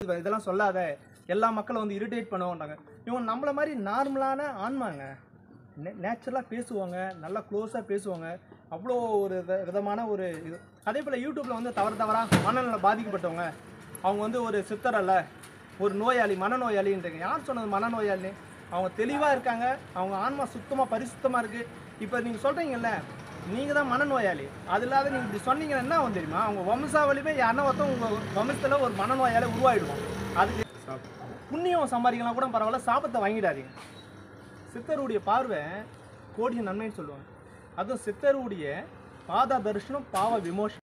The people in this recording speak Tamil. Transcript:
இதெல்லாம் சொல்லாத எல்லா மக்களும் வந்து இரிட்டேட் பண்ணுவோன்றாங்க இவங்க நம்மள மாதிரி நார்மலான ஆன்மாங்க நேச்சுரலாக பேசுவாங்க நல்லா க்ளோஸாக பேசுவாங்க அவ்வளோ ஒரு வித- விதமான ஒரு இது அதே போல் யூடியூப்பில் வந்து தவறு தவறாக மனநல பாதிக்கப்பட்டவங்க அவங்க வந்து ஒரு சித்தர் அல்ல ஒரு நோயாளி மனநோயாளின்றீங்க யார் சொன்னது மனநோயாளி அவங்க தெளிவாக இருக்காங்க அவங்க ஆன்மா சுத்தமாக பரிசுத்தமாக இருக்குது இப்போ நீங்கள் சொல்கிறீங்கல்ல நீங்கள் தான் மனநோயாளி அது இல்லாத நீங்கள் இப்படி சொன்னீங்கன்னா என்ன ஆகும் தெரியுமா அவங்க வம்சாவளியுமே யாருன்னா ஒருத்தன் உங்கள் வம்சத்தில் ஒரு மனநோயாளி உருவாயிடுவோம் அதுக்கு புண்ணியம் சம்பாதிக்கலாம் கூட பரவாயில்ல சாபத்தை வாங்கிடாதீங்க சித்தருடைய பார்வை கோடிய நன்மைன்னு சொல்லுவாங்க அதுவும் சித்தருடைய பாத தரிசனம் பாவ விமோசனம்